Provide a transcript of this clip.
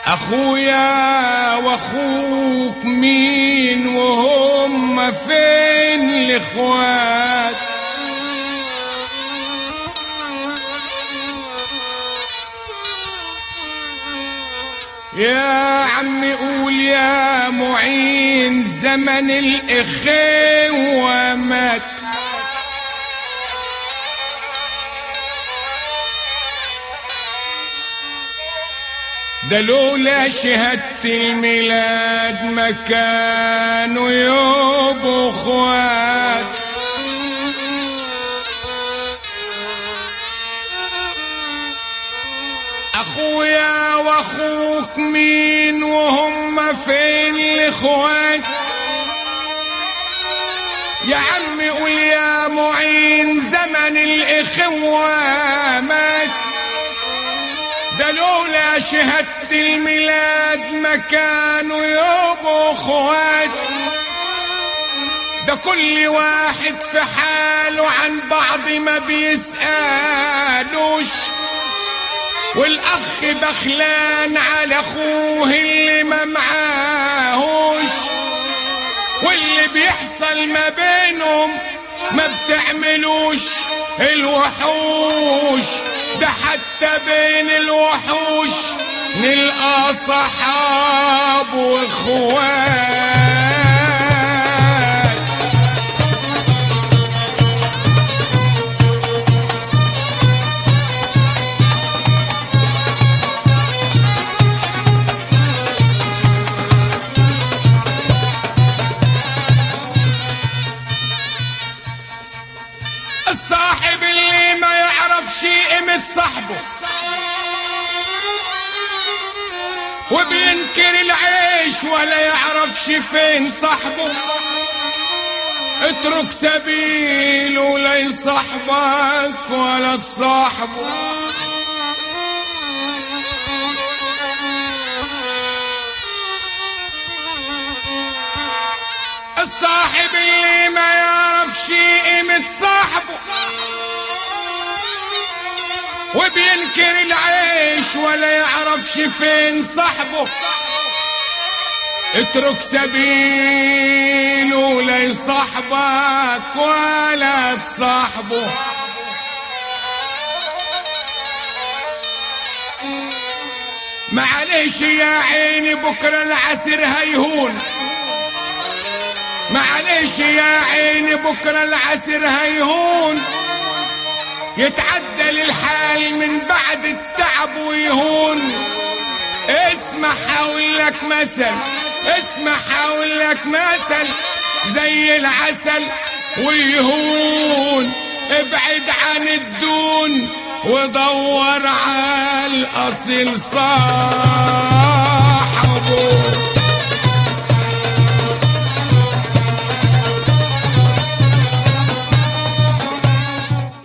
اخويا واخوك مين وهم فين الاخوات يا عمي قول يا معين زمن الاخوة مات ده لولا شهادة الميلاد ما كانوا يبقوا اخوات اخويا واخوك مين وهم فين الاخوات يا عمي قول يا معين زمن الاخوة مات ده لولا شهادة الميلاد ما كانوا يبقوا اخوات ده كل واحد في حاله عن بعض ما بيسألوش والاخ بخلان على اخوه اللي ما معاهوش واللي بيحصل ما بينهم ما بتعملوش الوحوش ده حتى بين الوحوش نلقى صحاب واخوات الصاحب اللي ما يعرف شي قيمة صاحبه وبينكر العيش ولا يعرف شي فين صاحبه اترك سبيله لا يصاحبك ولا تصاحبه الصاحب اللي ما يعرف شي قيمة صاحبه وبينكر العيش ولا يعرف شي فين صاحبه اترك سبيله لا يصاحبك ولا تصاحبه معلش يا عيني بكرة العسر هيهون معلش يا عيني بكرة العسر هيهون يتعدل الحال من بعد التعب ويهون اسمع حاول لك مثل اسمع حاول لك مثل زي العسل ويهون ابعد عن الدون ودور على الاصيل صاحبه